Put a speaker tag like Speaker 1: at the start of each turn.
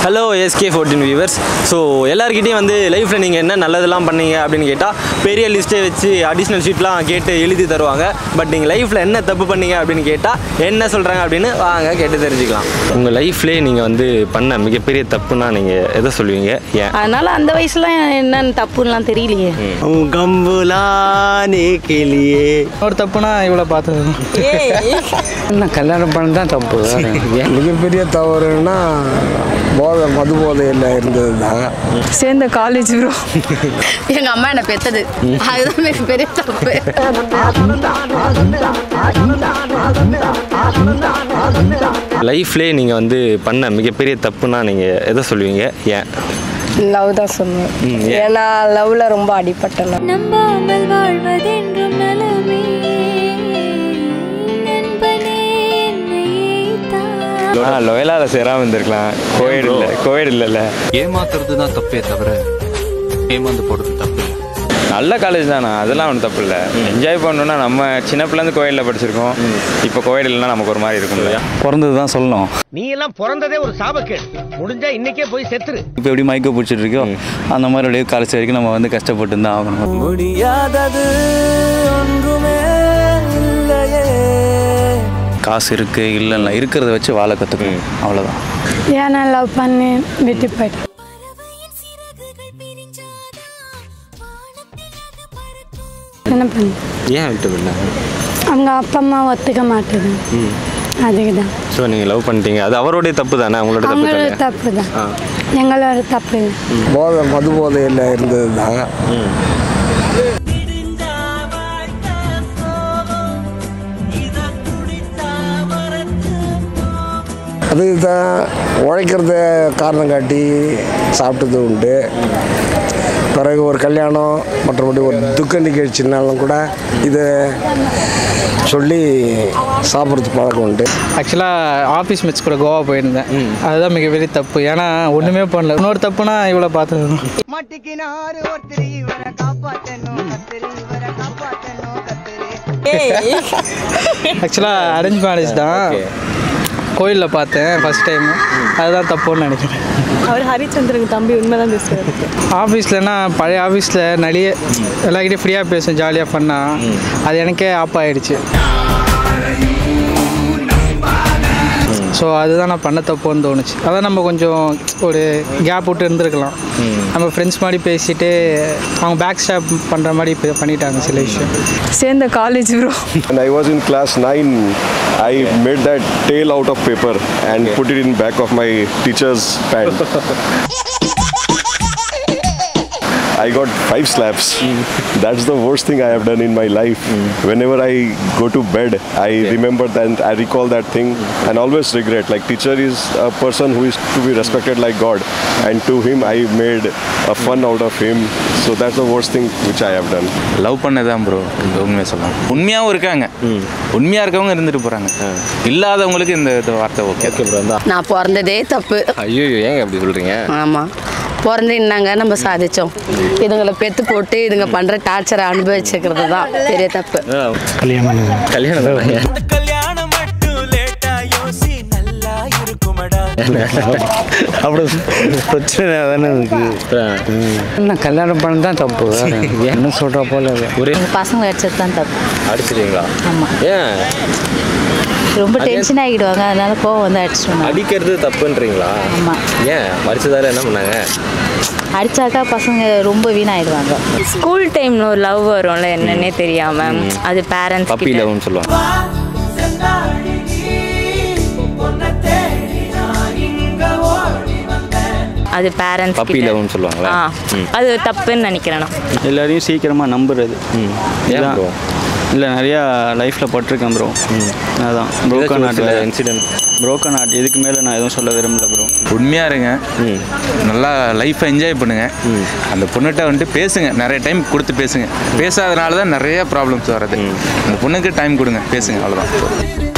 Speaker 1: Hello SK ஃபோர்டின் viewers so எல்லாருக்கிட்டையும் வந்து லைஃப்பில் நீங்கள் என்ன நல்லதெல்லாம் பண்ணீங்க அப்படின்னு கேட்டால் பெரிய லிஸ்ட்டே வச்சு அடிஷ்னல் ஷீட்லாம் கேட்டு எழுதி தருவாங்க பட் நீங்கள் லைஃப்பில் என்ன தப்பு பண்ணீங்க அப்படின்னு கேட்டால் என்ன சொல்கிறாங்க அப்படின்னு வாங்க கேட்டு தெரிஞ்சுக்கலாம் உங்கள் லைஃப்லேயே நீங்கள் வந்து பண்ண மிகப்பெரிய தப்புன்னா நீங்கள் எதை சொல்லுவீங்க ஏன்
Speaker 2: அதனால அந்த வயசுல என்னன்னு தப்புலாம் தெரியலையே
Speaker 1: கம்புலானே கிளியே
Speaker 3: ஒரு தப்புனா இவ்வளோ பார்த்தது
Speaker 4: என்ன கல்யாணம் பண்ண தான் தப்பு ஏன்
Speaker 5: மிகப்பெரிய தவறுனா போதை மது போதையில் இருந்தது தான்
Speaker 6: சேர்ந்த காலேஜ் ப்ரோ
Speaker 2: எங்க அம்மா என்ன பெத்தது அதுதான் மிக பெரிய தப்பு
Speaker 1: லைஃப்லேயே நீங்கள் வந்து பண்ண மிகப்பெரிய தப்புன்னா நீங்கள் எதை சொல்லுவீங்க ஏன்
Speaker 6: லவ் தான் சொன்னேன்
Speaker 1: ம், ஏன்?
Speaker 6: ஏன்னா லவ்ல ரொம்ப அடிபட்டேன் நான்.
Speaker 7: நம்பாமல் வாழ்வதென்றும் நலமே நண்பனே என்னையே தான்
Speaker 1: லொயலாவில் சேராமல் இருந்திருக்கலாம் கோவிட் இல்லை கோவிட் இல்லைல்ல
Speaker 8: ஏமாத்துறது தான் தப்பே தவிர ஏமாந்து போடுறது தப்பு இல்லை
Speaker 9: நல்ல காலேஜ் தானே அதெல்லாம் ஒன்றும் தப்பு இல்லை என்ஜாய் பண்ணணும்னா நம்ம சின்ன பிள்ளைந்து கோயிலில் படிச்சிருக்கோம் இப்போ கோயில் இல்லைன்னா நமக்கு ஒரு மாதிரி இருக்கும் இல்லையா
Speaker 4: பிறந்தது தான் சொல்லணும்
Speaker 10: நீ எல்லாம் பிறந்ததே ஒரு சாபக்கேடு முடிஞ்சா இன்னைக்கே போய் செத்துரு
Speaker 4: இப்போ எப்படி மயக்க பிடிச்சிட்டு இருக்கோ அந்த மாதிரி அப்படியே கடைசி வரைக்கும் நம்ம வந்து கஷ்டப்பட்டு தான் ஆகணும்
Speaker 3: முடியாதது ஒன்றுமே இல்லையே
Speaker 4: காசு இருக்கு இல்லைன்னா இருக்கிறத வச்சு வாழ கற்றுக்கணும் அவ்வளோதான்
Speaker 6: ஏன்னா லவ் பண்ணி விட்டு போயிட்டேன்
Speaker 7: பறவையின் சிறகுகள் பிரிஞ்சாதான் வானத்திலாக பறக்கும்
Speaker 6: என்ன பண்ண
Speaker 1: ஏன் விட்டு பண்ணாங்க
Speaker 6: அவங்க அப்பா அம்மா ஒத்துக்க மாட்டேது அதுக்கு தான்
Speaker 1: ஸோ நீங்கள் லவ் பண்ணிட்டீங்க அது அவருடைய தப்பு தானே அவங்களோட தப்பு
Speaker 6: அவங்களோட
Speaker 1: தானே
Speaker 6: தப்பு தான் எங்களோட தப்பு இல்லை
Speaker 5: போதை மது போதையில் இருந்தது தான் அதுக்கு தான் உழைக்கிறத காரணம் காட்டி சாப்பிட்டது உண்டு பிறகு ஒரு கல்யாணம் மற்றபடி ஒரு துக்க நிகழ்ச்சினாலும் கூட இதை சொல்லி சாப்பிட்றது பழக்கம் உண்டு
Speaker 3: ஆக்சுவலாக ஆஃபீஸ் மேட்ச் கூட கோவா போயிருந்தேன் அதுதான் மிகப்பெரிய தப்பு ஏன்னா ஒன்றுமே பண்ணல இன்னொரு தப்புனா இவ்வளோ பார்த்தது தான்
Speaker 10: மாட்டிக்கினாரு ஒருத்தர் இவரை காப்பாத்தணும் கத்திரி இவரை காப்பாத்தணும் கத்திரி
Speaker 3: ஆக்சுவலாக அரேஞ்ச் மேரேஜ் தான் கோயிலில் பார்த்தேன் ஃபர்ஸ்ட் டைம் அதுதான் தப்புன்னு நினைக்கிறேன்
Speaker 6: அவர் ஹரிச்சந்திரன் தம்பி உண்மைதான் பேசுவார்
Speaker 3: ஆஃபீஸ்லனா பழைய ஆஃபீஸில் நிறைய எல்லாருக்கிட்டையும் ஃப்ரீயாக பேசும் ஜாலியாக பண்ணால் அது எனக்கே ஆப் ஆயிடுச்சு ஸோ அதுதான் நான் பண்ண தப்புன்னு தோணுச்சு அதான் நம்ம கொஞ்சம் ஒரு கேப் விட்டு இருந்திருக்கலாம் நம்ம ஃப்ரெண்ட்ஸ் மாதிரி பேசிட்டு அவங்க பேக் ஸ்டாப் பண்ணுற மாதிரி இப்போ பண்ணிட்டாங்க சில விஷயம்
Speaker 6: சேர்ந்த college bro
Speaker 11: When I was in class 9, I made that tail out of paper and put it in back of my teacher's pant. I got five slaps. That's the worst thing I have done in my life. Whenever I go to bed, I remember that I recall that thing and always regret. Like teacher is a person who is to be respected like God, and to him I made a fun out of him. So that's the worst thing which I have done.
Speaker 4: Love பண்ணதான் bro இந்த உண்மையை சொல்லலாம் உண்மையாகவும் இருக்காங்க உண்மையாக இருக்கவங்க இருந்துட்டு போகிறாங்க இல்லாதவங்களுக்கு இந்த இது வார்த்தை ஓகே
Speaker 1: ஓகே ப்ரோ தான்
Speaker 2: நான் பிறந்ததே தப்பு
Speaker 1: ஐயோ ஏங்க அப்படி சொல்கிறீங்க
Speaker 2: ஆமா பிறந்து என்னங்க நம்ம சாதிச்சோம் இதுங்களை பெத்து போட்டு இதுங்க பண்ற டார்ச்சரை அனுபவிச்சுக்கிறது தான் பெரிய தப்பு
Speaker 1: கல்யாணம் தானே
Speaker 3: கல்யாணம் மட்டும் லேட்டா யோசி நல்லா இருக்குமடா
Speaker 4: அப்படி பிரச்சனை தானே இருக்கு என்ன கல்யாணம் பண்ண தான் தப்பு என்ன சொல்கிற போல இல்லை
Speaker 1: ஒரே
Speaker 2: எங்க பசங்க அடிச்சது தான் தப்பு
Speaker 1: அடிச்சிட்டீங்களா
Speaker 2: ஆமா
Speaker 1: ஏன்
Speaker 2: ரொம்ப டென்ஷன் ஆகிடுவாங்க அதனால கோவம் வந்து அடிச்சிடுவாங்க
Speaker 1: அடிக்கிறது தப்புன்றீங்களா
Speaker 2: ஆமா
Speaker 1: ஏன் மறிச்சதால என்ன பண்ணாங்க
Speaker 2: அடிச்சாக்கா பசங்க ரொம்ப வீணாயிடுவாங்க
Speaker 6: ஸ்கூல் டைம்ல ஒரு லவ் வரும்ல என்னன்னே தெரியாம அது பேரண்ட்ஸ்
Speaker 1: பப்பி லவ்னு சொல்லுவாங்க
Speaker 6: அது பேரண்ட்ஸ்
Speaker 1: பப்பி லவ்னு சொல்லுவாங்களா
Speaker 6: ஆ அது தப்புன்னு நினைக்கிறேன் நான்
Speaker 4: எல்லாரையும் சீக்கிரமாக நம்புறது
Speaker 1: ஏன்
Speaker 4: இதான்.
Speaker 1: bro?
Speaker 4: இல்லை நிறையா லைஃப்பில் பட்டிருக்கேன் ப்ரோ அதான் புரோக்கன்
Speaker 1: ஏதாச்சும் ஒரு
Speaker 4: நாட்
Speaker 1: சில இன்சிடென்ட்
Speaker 4: புரோக்கன் நாட் இதுக்கு மேலே நான் எதுவும் சொல்ல விரும்பல ப்ரோ
Speaker 8: உண்மையாக இருங்க நல்லா லைஃப்பை என்ஜாய் பண்ணுங்க அந்த பொண்ணுகிட்ட வந்துட்டு பேசுங்க நிறைய டைம் கொடுத்து பேசுங்க பேசாதனால தான் நிறைய ப்ராப்ளம்ஸ் வர்றது அந்த பொண்ணுக்கு டைம் கொடுங்க பேசுங்க அவ்வளோதான்